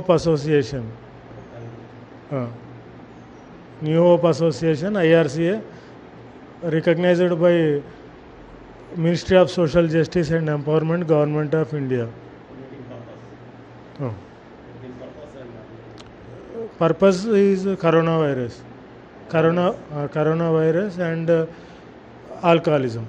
Hope association new hope association IRCA recognised by ministry of social justice and empowerment government of India purpose is corona virus corona corona virus and alcoholism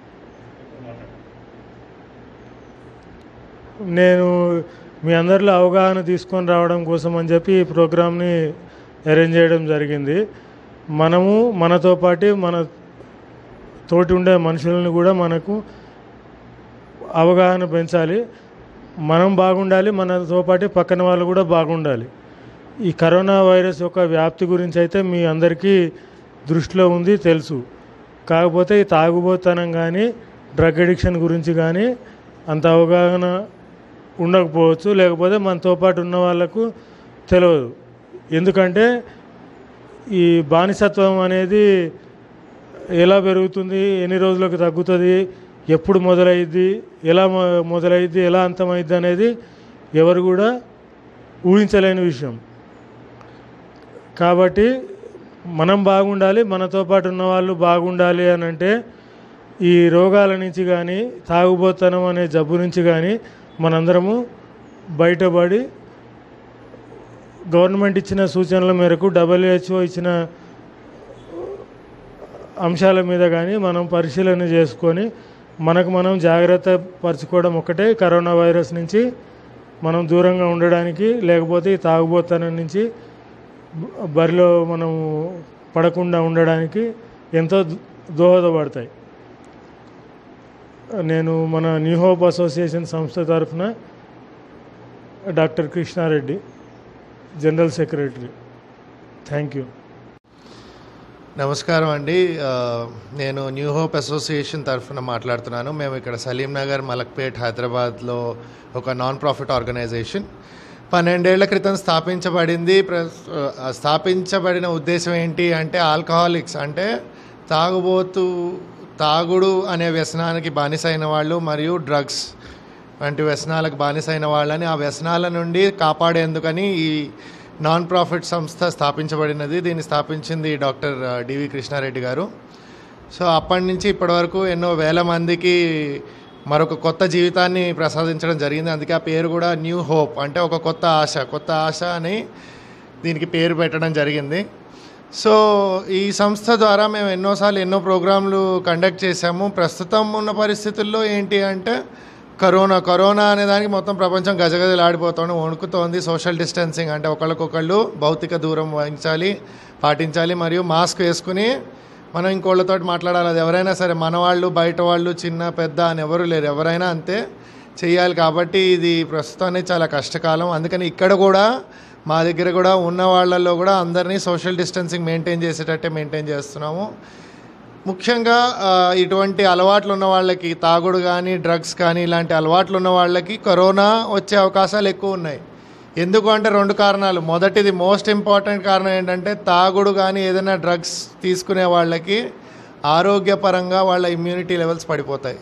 నేను మీ అందరిలో అవగాహన తీసుకొని రావడం కోసం అని చెప్పి ఈ ప్రోగ్రామ్ని అరేంజ్ చేయడం జరిగింది మనము మనతో పాటు మన తోటి ఉండే మనుషులను కూడా మనకు అవగాహన పెంచాలి మనం బాగుండాలి మనతో పాటు పక్కన వాళ్ళు కూడా బాగుండాలి ఈ కరోనా వైరస్ యొక్క వ్యాప్తి గురించి అయితే మీ అందరికీ దృష్టిలో ఉంది తెలుసు కాకపోతే ఈ తాగుబోతనం కానీ డ్రగ్ అడిక్షన్ గురించి కానీ అంత అవగాహన ఉండకపోవచ్చు లేకపోతే మనతో పాటు ఉన్న వాళ్ళకు తెలియదు ఎందుకంటే ఈ బానిసత్వం అనేది ఎలా పెరుగుతుంది ఎన్ని రోజులకు తగ్గుతుంది ఎప్పుడు మొదలైద్ది ఎలా మొ- మొదలైద్ది ఎలా అంతమైద్ది అనేది ఎవరు కూడా ఊహించలేని విషయం కాబట్టి మనం బాగుండాలి మనతో పాటు ఉన్న వాళ్ళు బాగుండాలి అని అంటే ఈ రోగాల నుంచి కానీ తాగుబోతనం అనే జబ్బు నుంచి కానీ మనందరము బయటపడి గవర్నమెంట్ ఇచ్చిన సూచనల మేరకు డబ్ల్యూహెచ్ఓ ఇచ్చిన అంశాల మీద కానీ మనం పరిశీలన చేసుకొని మనకు మనం జాగ్రత్త పరచుకోవడం ఒకటే కరోనా వైరస్ నుంచి మనం దూరంగా ఉండడానికి లేకపోతే ఈ తాగుబోతనం నుంచి బ- బరిలో మనం పడకుండా ఉండడానికి ఎంతో దో- దోహదపడతాయి నేను మన న్యూ హోప్ అసోసియేషన్ సంస్థ తరఫున doctor Krishna Reddy general secretary thank you నమస్కారం అండి ఆ, నేను న్యూ హోప్ అసోసియేషన్ తరఫున మాట్లాడుతున్నాను మేము ఇక్కడ సలీం నగర్ మలక్పేట్ హైదరాబాద్లో ఒక నాన్ ప్రాఫిట్ ఆర్గనైజేషన్ పన్నెండేళ్ల క్రితం స్థాపించబడింది ప్ర- ఆ, స్థాపించబడిన ఉద్దేశం ఏంటి అంటే ఆల్కహాలిక్స్ అంటే తాగుబోతు తాగుడు అనే వ్యసనానికి బానిసైన వాళ్ళు మరియు డ్రగ్స్ వంటి వ్యసనాలకు బానిసైన వాళ్ళని ఆ వ్యసనాల నుండి కాపాడేందుకని ఈ నాన్ ప్రాఫిట్ సంస్థ స్థాపించబడినది దీన్ని స్థాపించింది డాక్టర్ డివి కృష్ణారెడ్డి గారు సో అప్పటి నుంచి ఇప్పటివరకు ఎన్నో వేల మందికి మరొక కొత్త జీవితాన్ని ప్రసాదించడం జరిగింది అందుకే ఆ పేరు కూడా న్యూ హోప్ అంటే ఒక కొత్త ఆశ కొత్త ఆశ అని దీనికి పేరు పెట్టడం జరిగింది సో ఈ సంస్థ ద్వారా మేము ఎన్నోసార్లు ఎన్నో ప్రోగ్రాంలు కండక్ట్ చేశాము ప్రస్తుతం ఉన్న పరిస్థితుల్లో ఏంటి అంటే కరోనా కరోనా అనే దానికి మొత్తం ప్రపంచం గజగజలాడిపోతుంది వణుకుతోంది సోషల్ డిస్టెన్సింగ్ అంటే ఒకళ్ళకొకళ్ళు భౌతిక దూరం వహించాలి పాటించాలి మరియు మాస్క్ వేసుకుని మనం ఇంకోళ్ళతో మాట్లాడాలి అది ఎవరైనా సరే మన వాళ్ళు బయట వాళ్ళు చిన్న పెద్ద అని ఎవరు లేరు ఎవరైనా అంతే చేయాలి కాబట్టి ఇది ప్రస్తుతానికి చాలా కష్టకాలం అందుకని ఇక్కడ కూడా మా దగ్గర కూడా ఉన్న వాళ్ళల్లో కూడా అందరినీ సోషల్ డిస్టెన్సింగ్ మెయింటైన్ చేసేటట్టే మెయింటైన్ చేస్తున్నాము ముఖ్యంగా ఆ, ఇటువంటి అలవాట్లు ఉన్న వాళ్ళకి తాగుడు కానీ డ్రగ్స్ కానీ ఇలాంటి అలవాట్లు ఉన్న వాళ్ళకి కరోనా వచ్చే అవకాశాలు ఎక్కువ ఉన్నాయి ఎందుకు అంటే రెండు కారణాలు మొదటిది మోస్ట్ ఇంపార్టెంట్ కారణం ఏంటంటే తాగుడు కానీ ఏదైనా డ్రగ్స్ తీసుకునే వాళ్ళకి ఆరోగ్యపరంగా వాళ్ళ ఇమ్యూనిటీ లెవెల్స్ పడిపోతాయి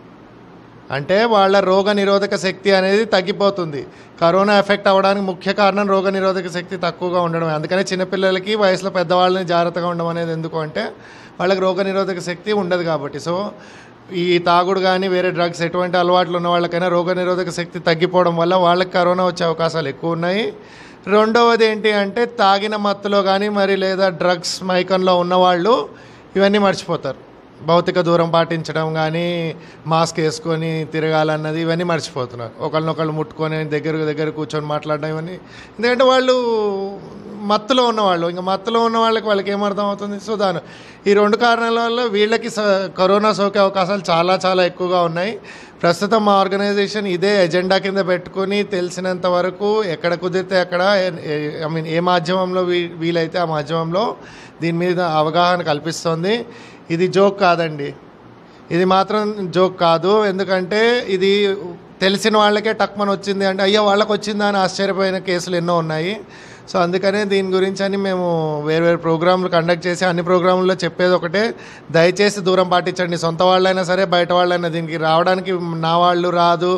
అంటే వాళ్ళ రోగ నిరోధక శక్తి అనేది తగ్గిపోతుంది కరోనా ఎఫెక్ట్ అవ్వడానికి ముఖ్య కారణం రోగ నిరోధక శక్తి తక్కువగా ఉండడమే అందుకనే చిన్నపిల్లలకి వయసులో పెద్దవాళ్ళని జాగ్రత్తగా ఉండడం అనేది ఎందుకు అంటే వాళ్ళకి రోగ నిరోధక శక్తి ఉండదు కాబట్టి సో ఈ తాగుడు కానీ వేరే డ్రగ్స్ ఎటువంటి అలవాట్లు ఉన్న వాళ్ళకైనా రోగ నిరోధక శక్తి తగ్గిపోవడం వల్ల వాళ్ళకి కరోనా వచ్చే అవకాశాలు ఎక్కువ ఉన్నాయి రెండవది ఏంటి అంటే తాగిన మత్తులో కానీ మరి లేదా డ్రగ్స్ మైకంలో ఉన్నవాళ్ళు ఇవన్నీ మర్చిపోతారు భౌతిక దూరం పాటించడం కానీ మాస్క్ వేసుకొని తిరగాలన్నది ఇవన్నీ మర్చిపోతున్నారు ఒకళ్ళనొకళ్ళు ముట్టుకొని దగ్గర దగ్గర కూర్చొని మాట్లాడడం ఇవన్నీ ఎందుకంటే వాళ్ళు మత్తులో ఉన్నవాళ్ళు ఇంకా మత్తులో ఉన్న వాళ్ళకి వాళ్ళకి ఏమర్థం అవుతుంది సో దాని ఈ రెండు కారణాల వల్ల వీళ్ళకి స- కరోనా సోకే అవకాశాలు చాలా చాలా ఎక్కువగా ఉన్నాయి ప్రస్తుతం మా ఆర్గనైజేషన్ ఇదే ఎజెండా కింద పెట్టుకొని తెలిసినంత వరకు ఎక్కడ కుదిరితే అక్కడ ఐ మీన్ ఏ మాధ్యమంలో వీ వీలైతే ఆ మాధ్యమంలో దీని మీద అవగాహన కల్పిస్తోంది ఇది జోక్ కాదండి ఇది మాత్రం జోక్ కాదు ఎందుకంటే ఇది తెలిసిన వాళ్ళకే టక్మన్ వచ్చింది అంటే అయ్యో వాళ్ళకి వచ్చిందా అని ఆశ్చర్యపోయిన కేసులు ఎన్నో ఉన్నాయి సో అందుకనే దీని గురించి అని మేము వేరు వేరు ప్రోగ్రాంలు కండక్ట్ చేసి అన్ని ప్రోగ్రాంల్లో చెప్పేది ఒకటే దయచేసి దూరం పాటించండి సొంత వాళ్ళైనా సరే బయట వాళ్ళైనా దీనికి రావడానికి నా వాళ్ళు రాదు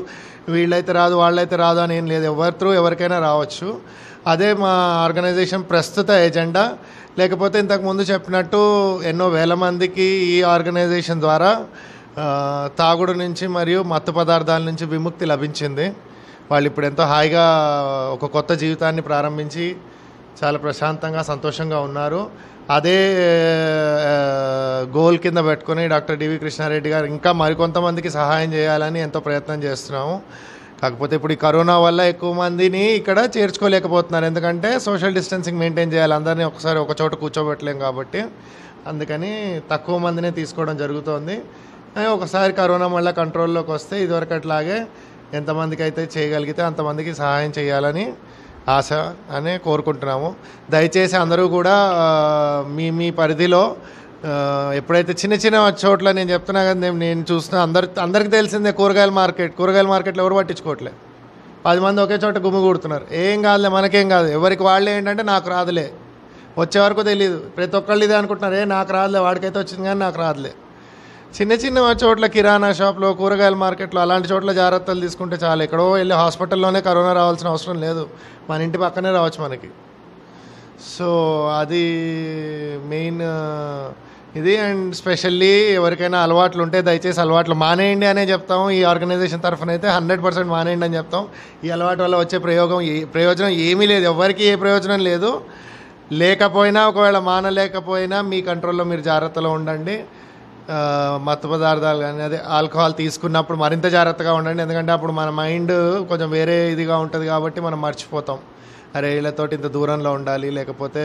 వీళ్ళైతే రాదు వాళ్ళైతే రాదు అని ఏం లేదు ఎవరి త్రూ ఎవరికైనా రావచ్చు అదే మా ఆర్గనైజేషన్ ప్రస్తుత ఎజెండా లేకపోతే ఇంతకు ముందు చెప్పినట్టు ఎన్నో వేల మందికి ఈ ఆర్గనైజేషన్ ద్వారా ఆ, తాగుడు నుంచి మరియు మత్తు పదార్థాల నుంచి విముక్తి లభించింది వాళ్ళు ఇప్పుడు ఎంతో హాయిగా ఒక కొత్త జీవితాన్ని ప్రారంభించి చాలా ప్రశాంతంగా సంతోషంగా ఉన్నారు అదే ఆ, గోల్ కింద పెట్టుకొని డాక్టర్ డివి కృష్ణారెడ్డి గారు ఇంకా మరికొంతమందికి సహాయం చేయాలని ఎంతో ప్రయత్నం చేస్తున్నాము కాకపోతే ఇప్పుడు ఈ కరోనా వల్ల ఎక్కువ మందిని ఇక్కడ చేర్చుకోలేకపోతున్నారు ఎందుకంటే సోషల్ డిస్టెన్సింగ్ మెయింటైన్ చేయాలి అందరినీ ఒకసారి ఒక చోట కూర్చోబెట్టలేం కాబట్టి అందుకని తక్కువ మందినే తీసుకోవడం జరుగుతోంది కానీ ఒకసారి కరోనా మళ్ళీ కంట్రోల్లోకి వస్తే ఇదివరకు అట్లాగే ఎంతమందికి అయితే చేయగలిగితే అంతమందికి సహాయం చేయాలని ఆశ అనే కోరుకుంటున్నాము దయచేసి అందరూ కూడా ఆ, మీ మీ పరిధిలో ఆ, ఎప్పుడైతే చిన్న చిన్న చోట్ల నేను చెప్తున్నా కదా నేను నేను చూస్తున్నా అందరి అందరికి తెలిసిందే కూరగాయల మార్కెట్ కూరగాయల మార్కెట్లో ఎవరు పట్టించుకోవట్లే పది మంది ఒకే చోట గుమ్మిగూడుతున్నారు ఏం కాదులే మనకేం కాదు ఎవరికి వాళ్ళే ఏంటంటే నాకు రాదులే వచ్చే వరకు తెలియదు ప్రతి ఒక్కళ్ళు ఇదే అనుకుంటున్నారు ఏ నాకు రాదులే వాడికైతే వచ్చింది కానీ నాకు రాదులే చిన్న చిన్న చోట్ల కిరాణా షాప్లో కూరగాయల మార్కెట్లో అలాంటి చోట్ల జాగ్రత్తలు తీసుకుంటే చాలు ఎక్కడో వెళ్ళి హాస్పిటల్లోనే కరోనా రావాల్సిన అవసరం లేదు మన ఇంటి పక్కనే రావచ్చు మనకి సో అది మెయిన్ ఇది అండ్ స్పెషల్లీ ఎవరికైనా అలవాట్లు ఉంటే దయచేసి అలవాట్లు మానేయండి అనే చెప్తాం ఈ ఆర్గనైజేషన్ తరఫున అయితే హండ్రెడ్ పర్సెంట్ మానేయండి అని చెప్తాం ఈ అలవాటు వల్ల వచ్చే ప్రయోగం ఏ- ప్రయోజనం ఏమీ లేదు ఎవరికి ఏ ప్రయోజనం లేదు లేకపోయినా ఒకవేళ మానలేకపోయినా మీ కంట్రోల్లో మీరు జాగ్రత్తలో ఉండండి ఆ, మత్తు పదార్థాలు కానీ అదే ఆల్కహాల్ తీసుకున్నప్పుడు మరింత జాగ్రత్తగా ఉండండి ఎందుకంటే అప్పుడు మన మైండ్ కొంచెం వేరే ఇదిగా ఉంటుంది కాబట్టి మనం మర్చిపోతాం అరే వీళ్ళతోటి ఇంత దూరంలో ఉండాలి లేకపోతే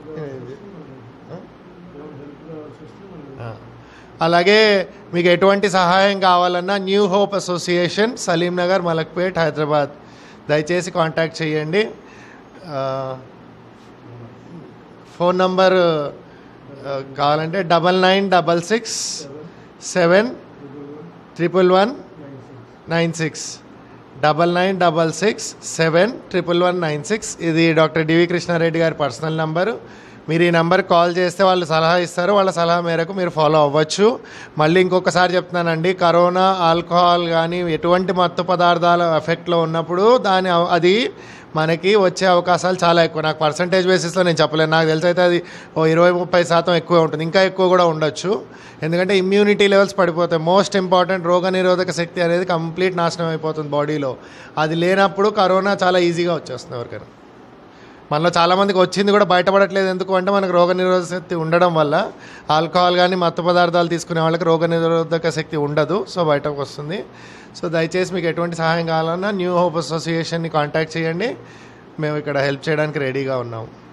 ఆ. అలాగే మీకు ఎటువంటి సహాయం కావాలన్నా new hope association Salim Nagar Malakpet Hyderabad దయచేసి కాంటాక్ట్ చేయండి ఆ, ఫోన్ నంబర్ ఆ, కావాలంటే double nine double six seven triple one nine six double nine double six seven triple one nine six ఇది డాక్టర్ డివి కృష్ణారెడ్డి గారి పర్సనల్ నంబరు మీరు ఈ నెంబర్ కాల్ చేస్తే వాళ్ళు సలహా ఇస్తారు వాళ్ళ సలహా మేరకు మీరు ఫాలో అవ్వచ్చు మళ్ళీ ఇంకొకసారి చెప్తున్నానండి కరోనా ఆల్కహాల్ కానీ ఎటువంటి మత్తు పదార్థాల ఎఫెక్ట్లో ఉన్నప్పుడు దాని అవ- అది మనకి వచ్చే అవకాశాలు చాలా ఎక్కువ నాకు పర్సంటేజ్ బేసిస్లో నేను చెప్పలేను నాకు తెలిసి అయితే అది ఓ ఇరవై ముప్పై శాతం ఎక్కువ ఉంటుంది ఇంకా ఎక్కువ కూడా ఉండొచ్చు ఎందుకంటే ఇమ్యూనిటీ లెవెల్స్ పడిపోతాయి మోస్ట్ ఇంపార్టెంట్ రోగ నిరోధక శక్తి అనేది కంప్లీట్ నాశనం అయిపోతుంది బాడీలో అది లేనప్పుడు కరోనా చాలా ఈజీగా వచ్చేస్తుంది ఎవరికైనా మనలో చాలామందికి వచ్చింది కూడా బయటపడట్లేదు ఎందుకు అంటే మనకు రోగ నిరోధక శక్తి ఉండడం వల్ల ఆల్కహాల్ కానీ మత్తు పదార్థాలు తీసుకునే వాళ్ళకి రోగ నిరోధక శక్తి ఉండదు సో బయటకు వస్తుంది సో దయచేసి మీకు ఎటువంటి సహాయం కావాలన్నా న్యూ హోప్ అసోసియేషన్ని కాంటాక్ట్ చేయండి మేము ఇక్కడ హెల్ప్ చేయడానికి రెడీగా ఉన్నాము